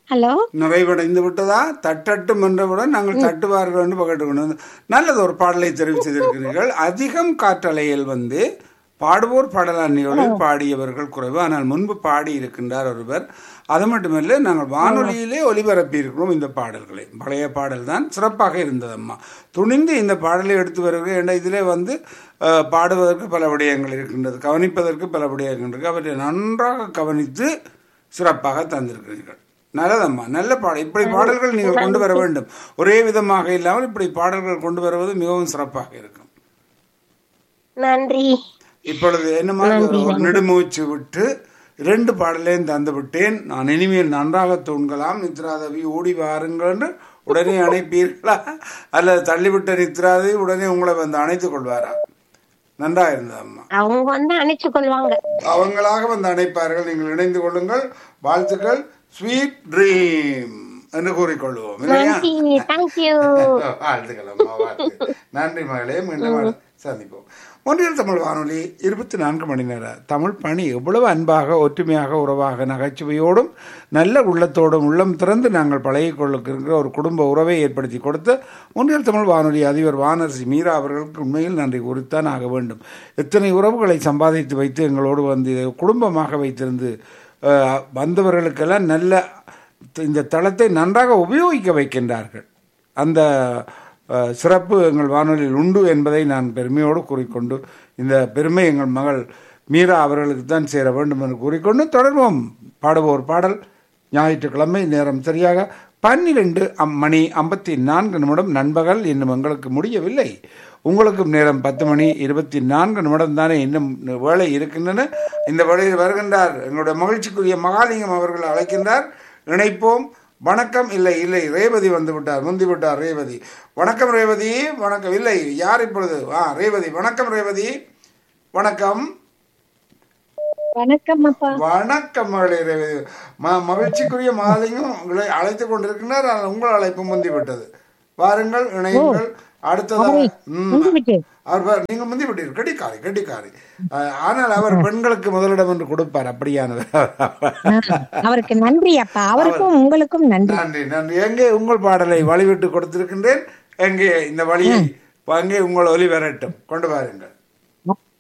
hello நிறைவடைந்து விட்டதா தட்டட்டும் என்றவுடன் நாங்கள் தட்டுவார்கள் என்று பகட்டு கொண்டு வந்து நல்லது ஒரு பாடலை தெரிவித்திருக்கிறீர்கள் அதிகம் காற்றலையில் வந்து பாடுவோர் பாடலாண்டியோடு பாடியவர்கள் குறைவு ஆனால் முன்பு பாடி இருக்கின்றார் ஒருவர் அது மட்டுமல்ல நாங்கள் வானொலியிலே ஒலிபரப்பி இருக்கிறோம் இந்த பாடல்களை பழைய பாடல் தான் சிறப்பாக இருந்தது அம்மா துணிந்து இந்த பாடலை எடுத்து வருகிறேன் என்ற இதிலே வந்து அஹ், பாடுவதற்கு பல விடயங்கள் இருக்கின்றது கவனிப்பதற்கு பல விடயங்கள் இருக்கு அவற்றை நன்றாக கவனித்து சிறப்பாக தந்திருக்கிறீர்கள் நல்லதம்மா நல்ல பாடல் இப்படி பாடல்கள் நீங்கள் கொண்டு வர வேண்டும் ஒரே விதமாக இல்லாமல் இப்படி பாடல்கள் கொண்டு வருவது மிகவும் சிறப்பாக இருக்கும் நன்றி இப்பொழுது என்னமா ஒரு நெடுமூச்சு விட்டு இரண்டு பாடலையும் தந்து விட்டேன் நான் இனிமேல் நன்றாக தூண்கலாம் நித்ராதவி ஓடி வாருங்கள் என்று உடனே அணைப்பீர்களா அல்லது தள்ளிவிட்ட நித்ராதவி உடனே உங்களை வந்து அணைத்துக் கொள்வாரா நன்றா இருந்தது அம்மா அவங்க வந்து அணைச்சு கொள்வாங்க அவங்களாக வந்து அணைப்பார்கள் நீங்கள் இணைந்து கொள்ளுங்கள் வாழ்த்துக்கள் ஸ்வீட் ட்ரீம் என்று கூறிக்கொள்வோம் இல்லையா நன்றி தேங்க்யூ வாழ்த்துக்கள் அம்மா வாழ்த்து நன்றி மகளே மீண்டும் சந்திப்போம் ஒன்றியல் தமிழ் வானொலி இருபத்தி நான்கு மணி நேர தமிழ் பணி எவ்வளவு அன்பாக ஒற்றுமையாக உறவாக நகைச்சுவையோடும் நல்ல உள்ளத்தோடும் உள்ளம் திறந்து நாங்கள் பழகிக் கொள்ளுகிற ஒரு குடும்ப உறவை ஏற்படுத்தி கொடுத்த ஒன்றியல் தமிழ் வானொலி அதிபர் வானரசி மீரா அவர்களுக்கு உண்மையில் நன்றி கூறித்தான் ஆக வேண்டும் எத்தனை உறவுகளை சம்பாதித்து வைத்து எங்களோடு வந்து இதை குடும்பமாக வைத்திருந்து அஹ், வந்தவர்களுக்கெல்லாம் நல்ல இந்த தளத்தை நன்றாக உபயோகிக்க வைக்கின்றார்கள் அந்த அஹ், சிறப்பு எங்கள் வானொலியில் உண்டு என்பதை நான் பெருமையோடு கூறிக்கொண்டு இந்த பெருமை எங்கள் மகள் மீரா அவர்களுக்கு தான் சேர வேண்டும் என்று கூறிக்கொண்டு தொடர்வோம் பாடுவோர் பாடல் ஞாயிற்றுக்கிழமை நேரம் சரியாக பன்னிரெண்டு அம் மணி ஐம்பத்தி நான்கு நிமிடம் நண்பகல் இன்னும் எங்களுக்கு முடியவில்லை உங்களுக்கும் நேரம் பத்து மணி இருபத்தி நான்கு நிமிடம் தானே இன்னும் வேலை இருக்கின்றன இந்த வேளையில் வருகின்றார் எங்களுடைய மகிழ்ச்சிக்குரிய மகாலிங்கம் அவர்கள் அழைக்கின்றார் இணைப்போம் வணக்கம் இல்லை இல்லை ரேவதி வந்து விட்டார் முந்தி விட்டார் ரேவதி வணக்கம் ரேவதி வணக்கம் இல்லை யார் இப்பொழுது ஆ ரேவதி வணக்கம் ரேவதி வணக்கம் வணக்கம் அப்பா வணக்கம் மகளே ரேவதி ம- மகிழ்ச்சிக்குரிய மாலையும் உங்களை அழைத்துக் கொண்டிருக்கின்றார் ஆனால் உங்கள் அழைப்பு முந்தி விட்டது வாருங்கள் இணையுங்கள் அடுத்ததாக ம், அவர் பார், நீங்க முந்தி விட்டீர்கள் கெட்டிக்காரி கெட்டிக்காரி அஹ், ஆனால் அவர் பெண்களுக்கு முதலிடம் என்று கொடுப்பார் அப்படியானவர் அவருக்கு நன்றி அப்பா அவருக்கும் உங்களுக்கும் நன்றி நன்றி நன்றி எங்கே உங்கள் பாடலை வழிவிட்டு கொடுத்திருக்கின்றேன் எங்கே இந்த வழியை அங்கே உங்கள் ஒலி வரட்டும் கொண்டு வாருங்கள்